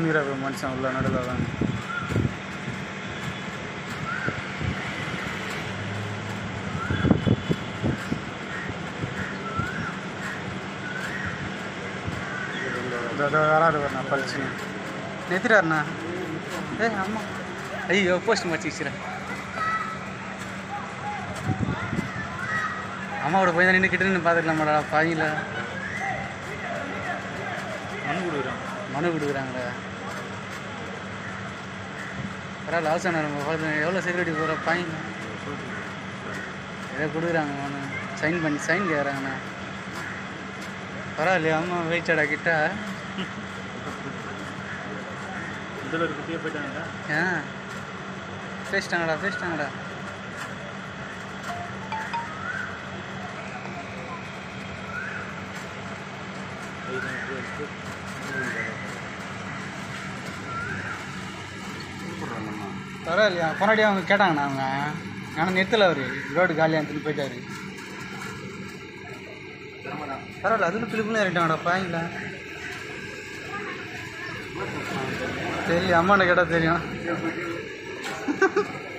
திமிராக மனுஷன் உள்ள நடுவில் தான் வராது வரண்ணா பழிச்சு நிறுத்திட்டாருண்ணா ஏ அம்மா ஐயோ போஸ்ட் மச்சிக்கிறேன் அம்மாவோட போய் தான் நின்று கிட்ட நின்று பார்த்துக்கலாமாடா பாயில மனு கொடுக்குறான் மனு கொடுக்குறாங்களே பரவாயில்ல அவசரம் நம்ம பார்த்து எவ்வளோ செக்யூரிட்டி போகிற பாயிங்க ஏதோ கொடுக்குறாங்க மனு சைன் பண்ணி சைன் கேட்குறாங்கண்ணா பரவாயில்லையா அம்மா வெயிட்டடா கிட்ட இதில் ஒரு குட்டியே போயிட்டாங்கடா ஆ பேசிட்டாங்கடா பேசிட்டாங்கடா பரவாயில்லையா போனாடி அவங்க கேட்டாங்கண்ணா அவங்க ஆனால் நிறுத்தலை அவர் ரோடு காலியாக எடுத்துன்னு போயிட்டாரு பரவாயில்ல அதில் பிள்ளைங்களும் இறங்கிட்டாங்கடா பாயிங்களா தெரியல அம்மாண்ட கேட்டால் தெரியும்